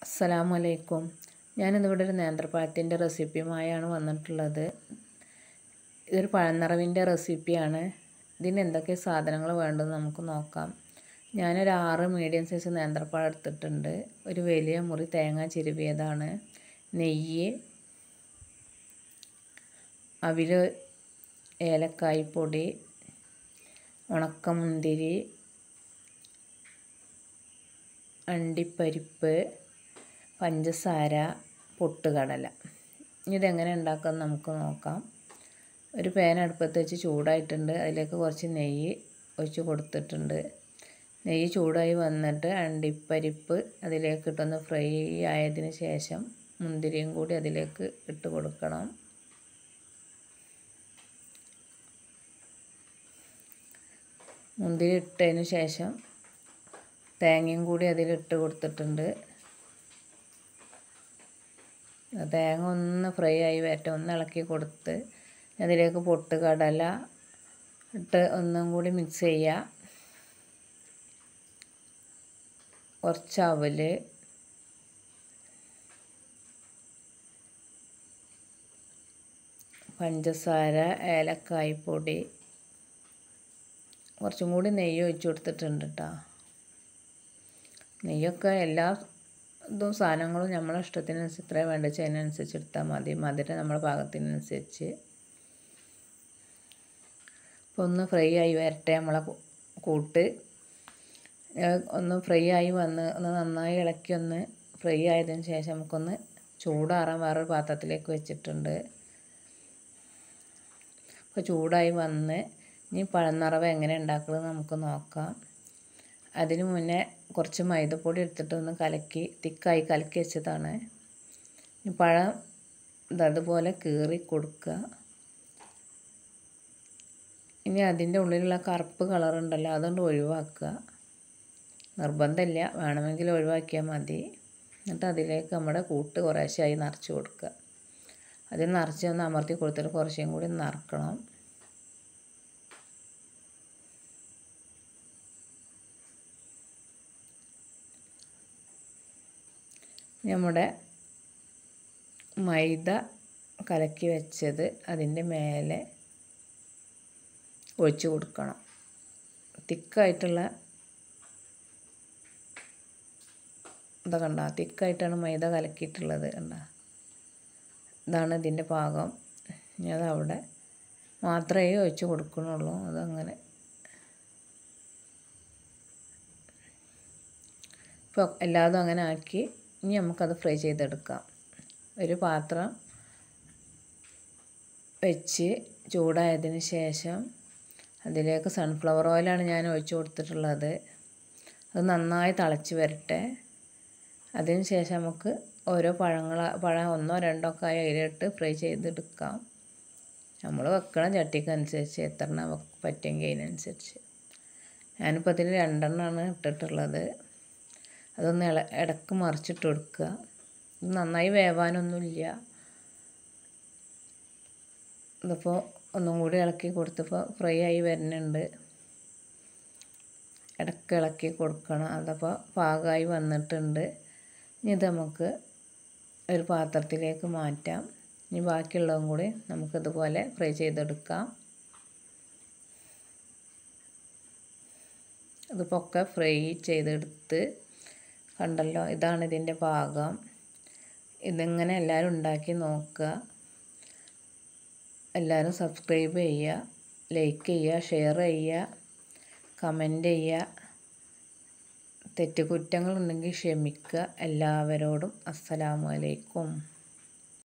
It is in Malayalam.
അസ്സലാമു അലൈക്കും ഞാനിന്നിവിടെ ഒരു നേന്ത്രപ്പഴത്തിൻ്റെ റെസിപ്പിയുമായാണ് വന്നിട്ടുള്ളത് ഇതൊരു പഴനിറവിൻ്റെ റെസിപ്പിയാണ് ഇതിന് എന്തൊക്കെ സാധനങ്ങൾ വേണ്ടതെന്ന് നമുക്ക് നോക്കാം ഞാനൊരു ആറ് മീഡിയം സൈസ് നേന്ത്രപ്പഴം എടുത്തിട്ടുണ്ട് ഒരു വലിയ മുറി തേങ്ങ ചിരുവിയതാണ് നെയ്യ് അവിൽ ഏലക്കായ് പൊടി ഉണക്കമുന്തിരി അണ്ടിപ്പരിപ്പ് പഞ്ചസാര പൊട്ടുകടല ഇനി ഇതെങ്ങനെ ഉണ്ടാക്കാമെന്ന് നമുക്ക് നോക്കാം ഒരു പാൻ അടുപ്പത്ത് വെച്ച് ചൂടായിട്ടുണ്ട് അതിലേക്ക് കുറച്ച് നെയ്യ് ഒഴിച്ച് കൊടുത്തിട്ടുണ്ട് നെയ്യ് ചൂടായി വന്നിട്ട് അണ്ടിപ്പരിപ്പ് അതിലേക്ക് ഇട്ടൊന്ന് ഫ്രൈ ആയതിന് ശേഷം മുന്തിരിയും കൂടി അതിലേക്ക് ഇട്ട് കൊടുക്കണം മുന്തിരി ഇട്ടതിന് ശേഷം തേങ്ങയും കൂടി അതിലിട്ട് കൊടുത്തിട്ടുണ്ട് തേങ്ങ ഒന്ന് ഫ്രൈ ആയി വരട്ടെ ഒന്ന് ഇളക്കി കൊടുത്ത് അതിലേക്ക് പൊട്ട് കടല ഇട്ട് ഒന്നും കൂടി മിക്സ് ചെയ്യുക കുറച്ച് അവൽ പഞ്ചസാര ഏലക്കായ് പൊടി കുറച്ചും കൂടി നെയ്യ് ഒഴിച്ച് കൊടുത്തിട്ടുണ്ട് കേട്ടോ നെയ്യൊക്കെ എല്ലാ ഇതും സാധനങ്ങളും നമ്മളെ ഇഷ്ടത്തിനനുസരിച്ച് ഇത്ര വേണ്ട വെച്ചാൽ അതിനനുസരിച്ച് എടുത്താൽ മതി മധുരം നമ്മുടെ പാകത്തിനനുസരിച്ച് അപ്പോൾ ഒന്ന് ഫ്രൈ ആയി വരട്ടെ നമ്മളെ കൂട്ട് ഒന്ന് ഫ്രൈ ആയി വന്ന് ഒന്ന് നന്നായി ഇളക്കി ഒന്ന് ഫ്രൈ ആയതിന് ശേഷം നമുക്കൊന്ന് ചൂടാറാൻ വേറൊരു പാത്രത്തിലേക്ക് വെച്ചിട്ടുണ്ട് അപ്പോൾ ചൂടായി വന്ന് ഇനി പഴനിറവ് എങ്ങനെ ഉണ്ടാക്കുന്നത് നമുക്ക് നോക്കാം അതിന് മുന്നേ കുറച്ച് മൈദപ്പൊടി എടുത്തിട്ട് ഒന്ന് കലക്കി തിക്കായി കലക്കി വെച്ചതാണ് പഴം അതുപോലെ കീറി കൊടുക്കുക ഇനി അതിൻ്റെ ഉള്ളിലുള്ള കറുപ്പ് കളറുണ്ടല്ലോ അതുകൊണ്ട് ഒഴിവാക്കുക നിർബന്ധമില്ല വേണമെങ്കിൽ ഒഴിവാക്കിയാൽ മതി എന്നിട്ട് അതിലേക്ക് നമ്മുടെ കൂട്ട് കുറേശ്ശായി നിറച്ച് കൊടുക്കുക അതിൽ നിറച്ച് ഒന്ന് അമർത്തി കൊടുത്തിട്ട് കുറച്ചും കൂടി നിറക്കണം നമ്മുടെ മൈദ കലക്കി വെച്ചത് അതിൻ്റെ മേലെ ഒഴിച്ച് കൊടുക്കണം തിക്കായിട്ടുള്ള ഇതാ കണ്ട തിക്കായിട്ടാണ് മൈദ കലക്കിയിട്ടുള്ളത് കണ്ട ഇതാണ് ഇതിൻ്റെ പാകം ഇനി അതവിടെ മാത്രമേ ഒഴിച്ച് കൊടുക്കണുള്ളൂ അതങ്ങനെ ഇപ്പോൾ എല്ലാതും അങ്ങനെ ആക്കി ഇനി നമുക്കത് ഫ്രൈ ചെയ്തെടുക്കാം ഒരു പാത്രം വെച്ച് ചൂടായതിന് ശേഷം അതിലേക്ക് സൺഫ്ലവർ ഓയിലാണ് ഞാൻ ഒഴിച്ചു കൊടുത്തിട്ടുള്ളത് അത് നന്നായി തിളച്ച് വരട്ടെ അതിന് ശേഷം നമുക്ക് ഓരോ പഴങ്ങൾ പഴം ഒന്നോ രണ്ടോ ഒക്കെ ആയി അതിലിട്ട് ഫ്രൈ ചെയ്തെടുക്കാം നമ്മൾ വെക്കണ ചട്ടിക്കനുസരിച്ച് എത്ര എണ്ണം പറ്റുമെങ്കിൽ അതിനനുസരിച്ച് ഞാനിപ്പോൾ അതിൽ രണ്ടെണ്ണമാണ് ഇട്ടിട്ടുള്ളത് അതൊന്ന് ഇള ഇടക്ക് മറിച്ചിട്ട് കൊടുക്കുക നന്നായി വേവാനൊന്നുമില്ല ഇതിപ്പോൾ ഒന്നും കൂടി ഇളക്കി കൊടുത്തപ്പോൾ ഫ്രൈ ആയി വരുന്നുണ്ട് ഇടക്ക് ഇളക്കി കൊടുക്കണം അതപ്പോൾ പാകമായി വന്നിട്ടുണ്ട് ഇനി ഇത് നമുക്ക് ഒരു പാത്രത്തിലേക്ക് മാറ്റാം ഇനി ബാക്കിയുള്ളതും കൂടി നമുക്കിതുപോലെ ഫ്രൈ ചെയ്തെടുക്കാം ഇതിപ്പോൾ ഒക്കെ ഫ്രൈ ചെയ്തെടുത്ത് കണ്ടല്ലോ ഇതാണ് ഇതിൻ്റെ പാകം ഇതിങ്ങനെ എല്ലാവരും ഉണ്ടാക്കി നോക്കുക എല്ലാവരും സബ്സ്ക്രൈബ് ചെയ്യുക ലൈക്ക് ചെയ്യുക ഷെയർ ചെയ്യുക കമൻറ്റ് ചെയ്യുക തെറ്റുകുറ്റങ്ങളുണ്ടെങ്കിൽ ക്ഷമിക്കുക എല്ലാവരോടും അസ്സലാമു അലൈക്കും